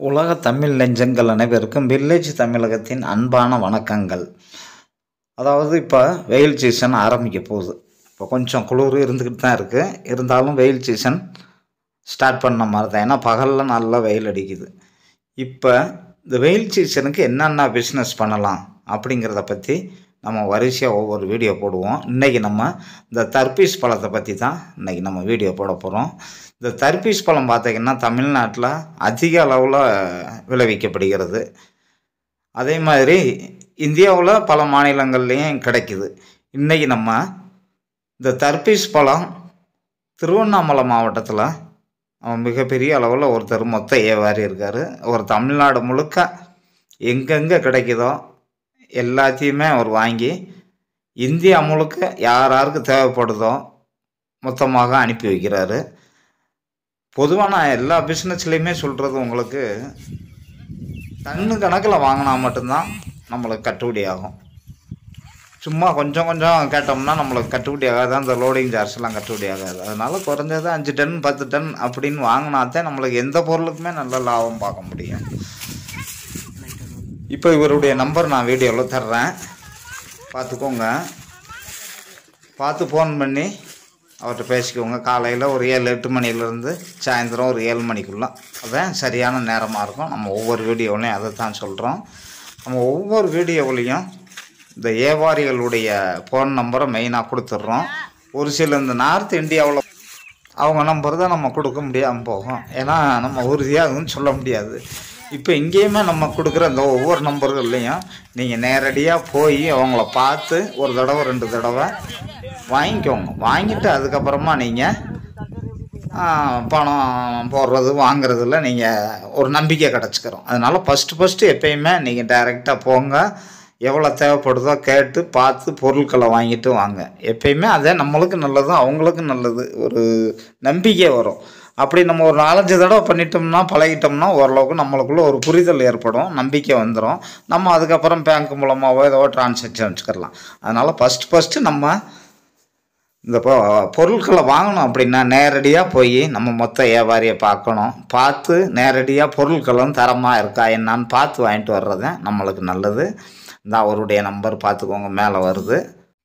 உலக தமிழ் நெஞ்சங்கள் அனைவருக்கும் வில்லேஜ் தமிழகத்தின் அன்பான வணக்கங்கள் அதாவது இப்போ வெயில் சீசன் ஆரம்பிக்க போகுது இப்போ கொஞ்சம் குளிர் இருந்துக்கிட்டு தான் இருக்குது இருந்தாலும் வெயில் சீசன் ஸ்டார்ட் பண்ண மாதிரி தான் ஏன்னா பகலில் நல்லா வெயில் அடிக்குது இப்போ இந்த வெயில் சீசனுக்கு என்னென்ன பிஸ்னஸ் பண்ணலாம் அப்படிங்கிறத பற்றி நம்ம வரிசையாக ஒவ்வொரு வீடியோ போடுவோம் இன்றைக்கி நம்ம இந்த தர்பீஸ் பழத்தை பற்றி தான் இன்றைக்கி நம்ம வீடியோ போட போகிறோம் இந்த தர்பீஸ் பழம் பார்த்திங்கன்னா தமிழ்நாட்டில் அதிக அளவில் விளைவிக்கப்படுகிறது அதே மாதிரி இந்தியாவில் பல மாநிலங்கள்லேயும் கிடைக்குது இன்றைக்கி நம்ம இந்த தர்பீஸ் பழம் திருவண்ணாமலை மாவட்டத்தில் அவன் மிகப்பெரிய அளவில் ஒருத்தர் மொத்த ஏவாரி இருக்கார் ஒரு தமிழ்நாடு முழுக்க எங்கெங்கே கிடைக்குதோ எல்லாத்தையுமே அவர் வாங்கி இந்தியா முழுக்க யார் யாருக்கு தேவைப்படுதோ மொத்தமாக அனுப்பி வைக்கிறாரு பொதுவாக நான் எல்லா பிஸ்னஸ்லேயுமே சொல்கிறது உங்களுக்கு டன்னு கணக்கில் வாங்கினா மட்டும்தான் நம்மளுக்கு கட்டுப்படி ஆகும் சும்மா கொஞ்சம் கொஞ்சம் கேட்டோம்னா நம்மளுக்கு கட்டுப்படி ஆகாது அந்த லோடிங் சார்ஜ்லாம் கட்டுப்படி ஆகாது அதனால குறைஞ்சது அஞ்சு டன் பத்து டன் அப்படின்னு வாங்கினாதான் நம்மளுக்கு எந்த பொருளுக்குமே நல்ல லாபம் பார்க்க முடியும் இப்போ இவருடைய நம்பர் நான் வீடியோவில் தர்றேன் பார்த்துக்கோங்க பார்த்து ஃபோன் பண்ணி அவர்கிட்ட பேசிக்கோங்க காலையில் ஒரு ஏழு எட்டு மணிலேருந்து சாயந்தரம் ஒரு ஏழு மணிக்குள்ளே அதான் சரியான நேரமாக இருக்கும் நம்ம ஒவ்வொரு வீடியோவிலையும் அதை தான் சொல்கிறோம் நம்ம ஒவ்வொரு வீடியோவிலையும் இந்த ஏவாரிகளுடைய ஃபோன் நம்பரை மெயினாக கொடுத்துட்றோம் ஒரு சில இந்த நார்த் இந்தியாவில் அவங்க நம்பர் தான் நம்ம கொடுக்க முடியாமல் போகும் ஏன்னா நம்ம உறுதியாக அதுன்னு சொல்ல முடியாது இப்போ இங்கேயுமே நம்ம கொடுக்குற இந்த ஒவ்வொரு நம்பர்கள்லையும் நீங்கள் நேரடியாக போய் அவங்கள பார்த்து ஒரு தடவை ரெண்டு தடவை வாங்கிக்கோங்க வாங்கிட்டு அதுக்கப்புறமா நீங்கள் பணம் போடுறது வாங்குறதுல நீங்கள் ஒரு நம்பிக்கை கிடச்சிக்கிறோம் அதனால் ஃபஸ்ட்டு ஃபஸ்ட்டு எப்பயுமே நீங்கள் டைரெக்டாக போங்க எவ்வளோ தேவைப்படுதோ கேட்டு பார்த்து பொருட்களை வாங்கிட்டு வாங்க எப்பயுமே அதே நம்மளுக்கு நல்லது அவங்களுக்கு நல்லது ஒரு நம்பிக்கை வரும் அப்படி நம்ம ஒரு நாலஞ்சு தடவை பண்ணிட்டோம்னா பழகிட்டோம்னா ஓரளவுக்கு நம்மளுக்குள்ள ஒரு புரிதல் ஏற்படும் நம்பிக்கை வந்துடும் நம்ம அதுக்கப்புறம் பேங்க் மூலமாகவோ ஏதோ டிரான்சாக்ஷன் வச்சுக்கலாம் அதனால் ஃபஸ்ட் ஃபஸ்ட்டு நம்ம இந்த பொ பொருட்களை வாங்கணும் அப்படின்னா நேரடியாக போய் நம்ம மொத்த வியாபாரியை பார்க்கணும் பார்த்து நேரடியாக பொருட்களும் தரமாக இருக்கா என்னான்னு பார்த்து வாங்கிட்டு வர்றது நம்மளுக்கு நல்லது இந்த அவருடைய நம்பர் பார்த்துக்கோங்க மேலே வருது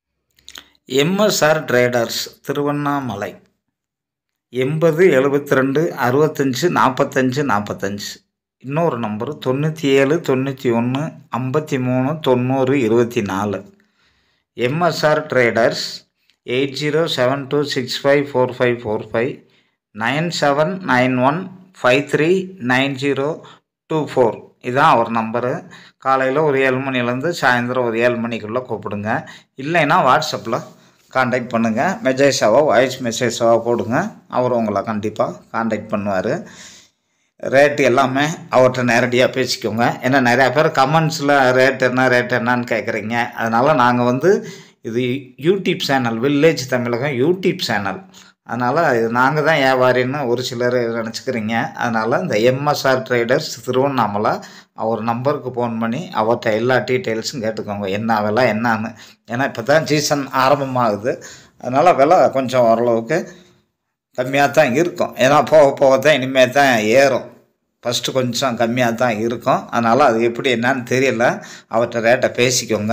எம்எஸ்ஆர் ட்ரேடர்ஸ் திருவண்ணாமலை எண்பது எழுபத்தி ரெண்டு அறுபத்தஞ்சு நாற்பத்தஞ்சு நாற்பத்தஞ்சு இன்னொரு நம்பரு தொண்ணூற்றி ஏழு தொண்ணூற்றி ஒன்று ஐம்பத்தி மூணு தொண்ணூறு இருபத்தி நாலு MSR traders eight zero seven two six five four five four five nine seven nine one five three nine zero two four இதுதான் அவர் நம்பரு காலையில் ஒரு ஏழு மணிலேருந்து சாயந்தரம் ஒரு ஏழு மணிக்குள்ளே கூப்பிடுங்க இல்லைன்னா வாட்ஸ்அப்பில் காண்டாக்ட் பண்ணுங்கள் மெசேஜாவோ வாய்ஸ் மெசேஜாவோ போடுங்க அவர் உங்களை கண்டிப்பாக காண்டாக்ட் பண்ணுவார் ரேட்டு எல்லாமே அவர்கிட்ட நேரடியாக பேசிக்கோங்க ஏன்னா நிறையா பேர் கமெண்ட்ஸில் ரேட் என்ன ரேட் என்னன்னு கேட்குறீங்க அதனால் நாங்கள் வந்து இது YouTube channel village Tamilagam YouTube channel அதனால் இது நாங்கள் தான் வியாபாரின்னு ஒரு சிலர் நினச்சிக்கிறீங்க அதனால் இந்த எம்எஸ்ஆர் ட்ரேடர்ஸ் திருவண்ணாமலை அவர் நம்பருக்கு ஃபோன் பண்ணி அவர்கிட்ட எல்லா டீட்டெயில்ஸும் கேட்டுக்கோங்க என்ன விலை என்னான்னு ஏன்னா இப்போ தான் சீசன் ஆரம்பமாகுது அதனால் விலை கொஞ்சம் ஓரளவுக்கு கம்மியாக தான் இருக்கும் ஏன்னா போக போக தான் இனிமேல் தான் ஏறும் ஃபஸ்ட்டு கொஞ்சம் கம்மியாக தான் இருக்கும் அதனால் அது எப்படி என்னன்னு தெரியல அவர்கிட்ட ரேட்டை பேசிக்கோங்க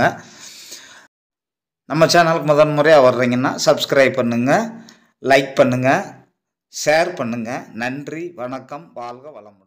நம்ம சேனலுக்கு முதன் முறையாக வர்றீங்கன்னா சப்ஸ்கிரைப் பண்ணுங்கள் லைக் பண்ணுங்கள் ஷேர் பண்ணுங்கள் நன்றி வணக்கம் வாழ்க வளமுடன்